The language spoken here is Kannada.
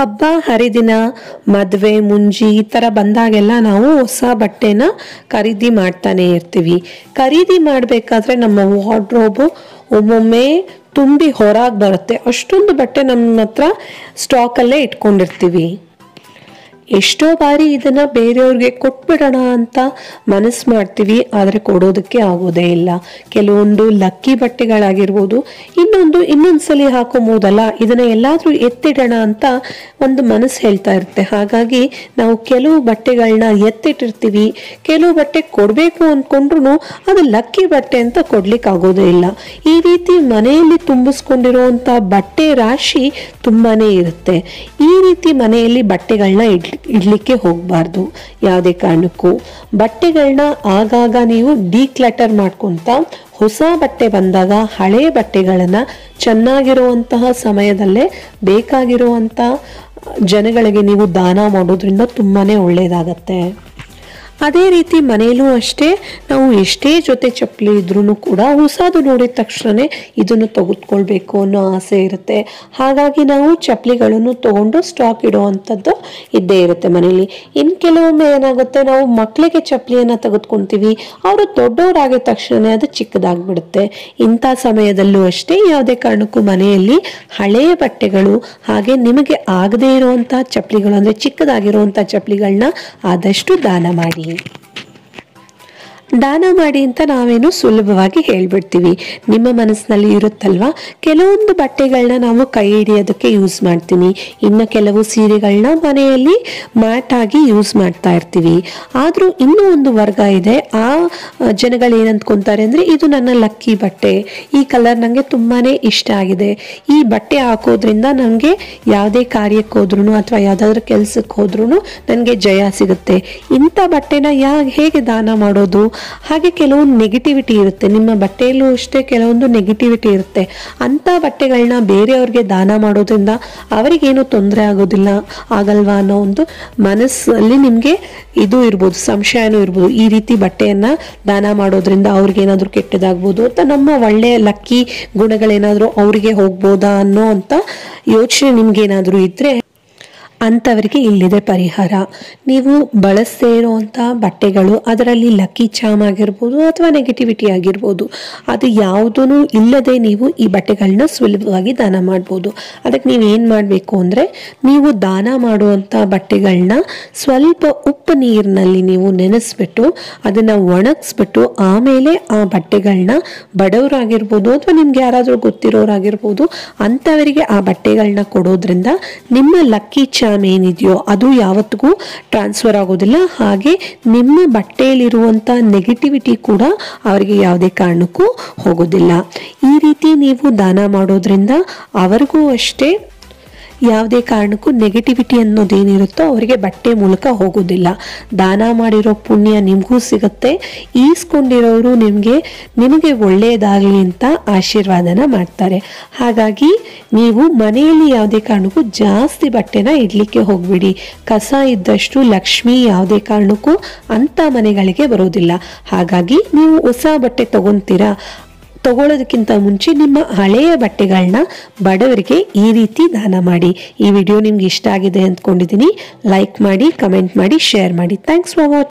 ಹಬ್ಬ ಹರಿದಿನ ಮದುವೆ ಮುಂಜಿ ಈ ಥರ ಬಂದಾಗೆಲ್ಲ ನಾವು ಹೊಸ ಬಟ್ಟೆನ ಖರೀದಿ ಮಾಡ್ತಾನೆ ಇರ್ತೀವಿ ಖರೀದಿ ಮಾಡಬೇಕಾದ್ರೆ ನಮ್ಮ ವಾರ್ಡ್ರೋಬು ಒಮ್ಮೊಮ್ಮೆ ತುಂಬಿ ಹೊರಗೆ ಬರುತ್ತೆ ಅಷ್ಟೊಂದು ಬಟ್ಟೆ ನಮ್ಮ ಹತ್ರ ಸ್ಟಾಕಲ್ಲೇ ಇಟ್ಕೊಂಡಿರ್ತೀವಿ ಎಷ್ಟೋ ಬಾರಿ ಇದನ್ನ ಬೇರೆಯವ್ರಿಗೆ ಕೊಟ್ಬಿಡೋಣ ಅಂತ ಮನಸ್ಸು ಮಾಡ್ತೀವಿ ಆದರೆ ಕೊಡೋದಕ್ಕೆ ಆಗೋದೇ ಇಲ್ಲ ಕೆಲವೊಂದು ಲಕ್ಕಿ ಬಟ್ಟೆಗಳಾಗಿರ್ಬೋದು ಇನ್ನೊಂದು ಇನ್ನೊಂದ್ಸಲಿ ಹಾಕೊಂಬೋದಲ್ಲ ಇದನ್ನ ಎಲ್ಲಾದ್ರೂ ಎತ್ತಿಡೋಣ ಅಂತ ಒಂದು ಮನಸ್ಸು ಹೇಳ್ತಾ ಇರುತ್ತೆ ಹಾಗಾಗಿ ನಾವು ಕೆಲವು ಬಟ್ಟೆಗಳನ್ನ ಎತ್ತಿಟ್ಟಿರ್ತೀವಿ ಕೆಲವು ಬಟ್ಟೆ ಕೊಡಬೇಕು ಅಂದ್ಕೊಂಡ್ರು ಅದು ಲಕ್ಕಿ ಬಟ್ಟೆ ಅಂತ ಕೊಡ್ಲಿಕ್ಕೆ ಆಗೋದೇ ಇಲ್ಲ ಈ ರೀತಿ ಮನೆಯಲ್ಲಿ ತುಂಬಿಸ್ಕೊಂಡಿರುವಂತ ಬಟ್ಟೆ ರಾಶಿ ತುಂಬಾನೇ ಇರುತ್ತೆ ಈ ರೀತಿ ಮನೆಯಲ್ಲಿ ಬಟ್ಟೆಗಳನ್ನ ಇಡ್ಲಿ ಇಡ್ಲಿಕ್ಕೆ ಹೋಗಬಾರ್ದು ಯಾವುದೇ ಕಾರಣಕ್ಕೂ ಬಟ್ಟೆಗಳನ್ನ ಆಗಾಗ ನೀವು ಡಿಕ್ಲಟರ್ ಮಾಡ್ಕೊಂತ ಹೊಸ ಬಟ್ಟೆ ಬಂದಾಗ ಹಳೆಯ ಬಟ್ಟೆಗಳನ್ನ ಚೆನ್ನಾಗಿರುವಂತಹ ಸಮಯದಲ್ಲೇ ಬೇಕಾಗಿರುವಂತ ಜನಗಳಿಗೆ ನೀವು ದಾನ ಮಾಡೋದ್ರಿಂದ ತುಂಬಾನೇ ಒಳ್ಳೆಯದಾಗತ್ತೆ ಅದೇ ರೀತಿ ಮನೆಯಲ್ಲೂ ಅಷ್ಟೇ ನಾವು ಎಷ್ಟೇ ಜೊತೆ ಚಪ್ಪಲಿ ಇದ್ರೂ ಕೂಡ ಹೊಸದು ನೋಡಿದ ತಕ್ಷಣನೇ ಇದನ್ನು ತೆಗೆದುಕೊಳ್ಬೇಕು ಅನ್ನೋ ಆಸೆ ಇರುತ್ತೆ ಹಾಗಾಗಿ ನಾವು ಚಪ್ಪಲಿಗಳನ್ನು ತಗೊಂಡು ಸ್ಟಾಕ್ ಇಡುವಂಥದ್ದು ಇದ್ದೇ ಇರುತ್ತೆ ಮನೇಲಿ ಇನ್ನು ಕೆಲವೊಮ್ಮೆ ಏನಾಗುತ್ತೆ ನಾವು ಮಕ್ಕಳಿಗೆ ಚಪ್ಪಲಿಯನ್ನು ತೆಗೆದುಕೊಂತೀವಿ ಅವರು ದೊಡ್ಡವರಾಗಿದ ತಕ್ಷಣನೇ ಅದು ಚಿಕ್ಕದಾಗ್ಬಿಡುತ್ತೆ ಇಂಥ ಸಮಯದಲ್ಲೂ ಅಷ್ಟೇ ಯಾವುದೇ ಕಾರಣಕ್ಕೂ ಮನೆಯಲ್ಲಿ ಹಳೆಯ ಬಟ್ಟೆಗಳು ಹಾಗೆ ನಿಮಗೆ ಆಗದೇ ಇರುವಂಥ ಚಪ್ಪಲಿಗಳು ಅಂದರೆ ಚಿಕ್ಕದಾಗಿರುವಂಥ ಚಪ್ಪಲಿಗಳನ್ನ ಆದಷ್ಟು ದಾನ ಮಾಡಿ ದಾನ ಮಾಡಿ ಅಂತ ನಾವೇನು ಸುಲಭವಾಗಿ ಹೇಳ್ಬಿಡ್ತೀವಿ ನಿಮ್ಮ ಮನಸ್ಸಿನಲ್ಲಿ ಇರುತ್ತಲ್ವಾ ಕೆಲವೊಂದು ಬಟ್ಟೆಗಳನ್ನ ನಾವು ಕೈ ಹಿಡಿಯೋದಕ್ಕೆ ಯೂಸ್ ಮಾಡ್ತೀನಿ ಇನ್ನು ಕೆಲವು ಸೀರೆಗಳನ್ನ ಮನೆಯಲ್ಲಿ ಮ್ಯಾಟ್ ಆಗಿ ಯೂಸ್ ಮಾಡ್ತಾ ಇರ್ತೀವಿ ಆದರೂ ಇನ್ನೂ ಒಂದು ವರ್ಗ ಇದೆ ಆ ಜನಗಳು ಏನಂದ್ಕೊಂತಾರೆ ಅಂದರೆ ಇದು ನನ್ನ ಲಕ್ಕಿ ಬಟ್ಟೆ ಈ ಕಲರ್ ನನಗೆ ತುಂಬಾ ಇಷ್ಟ ಆಗಿದೆ ಈ ಬಟ್ಟೆ ಹಾಕೋದ್ರಿಂದ ನನಗೆ ಯಾವುದೇ ಕಾರ್ಯಕ್ಕೆ ಹೋದ್ರೂ ಅಥವಾ ಯಾವುದಾದ್ರೂ ಕೆಲಸಕ್ಕೆ ಹೋದ್ರೂ ನನಗೆ ಜಯ ಸಿಗುತ್ತೆ ಇಂಥ ಬಟ್ಟೆನ ಯಾ ಹೇಗೆ ದಾನ ಮಾಡೋದು ಹಾಗೆ ಕೆಲವೊಂದು ನೆಗೆಟಿವಿಟಿ ಇರುತ್ತೆ ನಿಮ್ಮ ಬಟ್ಟೆಯಲ್ಲೂ ಅಷ್ಟೇ ಕೆಲವೊಂದು ನೆಗೆಟಿವಿಟಿ ಇರುತ್ತೆ ಅಂಥ ಬಟ್ಟೆಗಳನ್ನ ಬೇರೆಯವ್ರಿಗೆ ದಾನ ಮಾಡೋದ್ರಿಂದ ಅವರಿಗೇನು ತೊಂದರೆ ಆಗೋದಿಲ್ಲ ಆಗಲ್ವಾ ಅನ್ನೋ ಒಂದು ಮನಸ್ಸಲ್ಲಿ ನಿಮಗೆ ಇದು ಇರ್ಬೋದು ಸಂಶಯನೂ ಇರ್ಬೋದು ಈ ರೀತಿ ಬಟ್ಟೆಯನ್ನ ದಾನ ಮಾಡೋದ್ರಿಂದ ಅವ್ರಿಗೇನಾದ್ರೂ ಕೆಟ್ಟದಾಗ್ಬೋದು ಅಥವಾ ನಮ್ಮ ಒಳ್ಳೆಯ ಲಕ್ಕಿ ಗುಣಗಳೇನಾದರೂ ಅವರಿಗೆ ಹೋಗ್ಬೋದಾ ಅನ್ನೋ ಅಂತ ಯೋಚನೆ ನಿಮ್ಗೇನಾದರೂ ಇದ್ರೆ ಅಂಥವರಿಗೆ ಇಲ್ಲಿದೆ ಪರಿಹಾರ ನೀವು ಬಳಸದೇ ಇರುವಂಥ ಬಟ್ಟೆಗಳು ಅದರಲ್ಲಿ ಲಕ್ಕಿ ಚಾಮ್ ಆಗಿರ್ಬೋದು ಅಥವಾ ನೆಗೆಟಿವಿಟಿ ಆಗಿರ್ಬೋದು ಅದು ಯಾವುದೂ ಇಲ್ಲದೆ ನೀವು ಈ ಬಟ್ಟೆಗಳನ್ನ ಸುಲಭವಾಗಿ ದಾನ ಮಾಡ್ಬೋದು ಅದಕ್ಕೆ ನೀವು ಏನು ಮಾಡಬೇಕು ಅಂದರೆ ನೀವು ದಾನ ಮಾಡುವಂಥ ಬಟ್ಟೆಗಳನ್ನ ಸ್ವಲ್ಪ ಉಪ್ಪು ನೀರಿನಲ್ಲಿ ನೀವು ನೆನೆಸ್ಬಿಟ್ಟು ಅದನ್ನು ಒಣಗಿಸ್ಬಿಟ್ಟು ಆಮೇಲೆ ಆ ಬಟ್ಟೆಗಳನ್ನ ಬಡವರಾಗಿರ್ಬೋದು ಅಥವಾ ನಿಮ್ಗೆ ಯಾರಾದರೂ ಗೊತ್ತಿರೋರಾಗಿರ್ಬೋದು ಅಂಥವರಿಗೆ ಆ ಬಟ್ಟೆಗಳನ್ನ ಕೊಡೋದ್ರಿಂದ ನಿಮ್ಮ ಲಕ್ಕಿ ಚಾಮ್ ಏನಿದೆಯೋ ಅದು ಯಾವತ್ತಿಗೂ ಟ್ರಾನ್ಸ್ಫರ್ ಆಗೋದಿಲ್ಲ ಹಾಗೆ ನಿಮ್ಮ ಬಟ್ಟೆಯಲ್ಲಿರುವಂಥ ನೆಗೆಟಿವಿಟಿ ಕೂಡ ಅವರಿಗೆ ಯಾವುದೇ ಕಾರಣಕ್ಕೂ ಹೋಗೋದಿಲ್ಲ ಈ ರೀತಿ ನೀವು ದಾನ ಮಾಡೋದ್ರಿಂದ ಅವರಿಗೂ ಅಷ್ಟೇ ಯಾವುದೇ ಕಾರಣಕ್ಕೂ ನೆಗೆಟಿವಿಟಿ ಅನ್ನೋದೇನಿರುತ್ತೋ ಅವರಿಗೆ ಬಟ್ಟೆ ಮೂಲಕ ಹೋಗೋದಿಲ್ಲ ದಾನ ಮಾಡಿರೋ ಪುಣ್ಯ ನಿಮಗೂ ಸಿಗುತ್ತೆ ಈಸ್ಕೊಂಡಿರೋರು ನಿಮಗೆ ನಿಮಗೆ ಒಳ್ಳೆಯದಾಗಲಿ ಅಂತ ಆಶೀರ್ವಾದನ ಮಾಡ್ತಾರೆ ಹಾಗಾಗಿ ನೀವು ಮನೆಯಲ್ಲಿ ಯಾವುದೇ ಕಾರಣಕ್ಕೂ ಜಾಸ್ತಿ ಬಟ್ಟೆನ ಇಡ್ಲಿಕ್ಕೆ ಹೋಗ್ಬಿಡಿ ಕಸ ಇದ್ದಷ್ಟು ಲಕ್ಷ್ಮಿ ಯಾವುದೇ ಕಾರಣಕ್ಕೂ ಅಂಥ ಮನೆಗಳಿಗೆ ಬರೋದಿಲ್ಲ ಹಾಗಾಗಿ ನೀವು ಹೊಸ ಬಟ್ಟೆ ತಗೊಂತೀರಾ ತಗೊಳ್ಳೋದಕ್ಕಿಂತ ಮುಂಚೆ ನಿಮ್ಮ ಹಳೆಯ ಬಟ್ಟೆಗಳನ್ನ ಬಡವರಿಗೆ ಈ ರೀತಿ ದಾನ ಮಾಡಿ ಈ ವಿಡಿಯೋ ನಿಮ್ಗೆ ಇಷ್ಟ ಆಗಿದೆ ಅಂದ್ಕೊಂಡಿದ್ದೀನಿ ಲೈಕ್ ಮಾಡಿ ಕಮೆಂಟ್ ಮಾಡಿ ಶೇರ್ ಮಾಡಿ ಥ್ಯಾಂಕ್ಸ್ ಫಾರ್ ವಾಚ್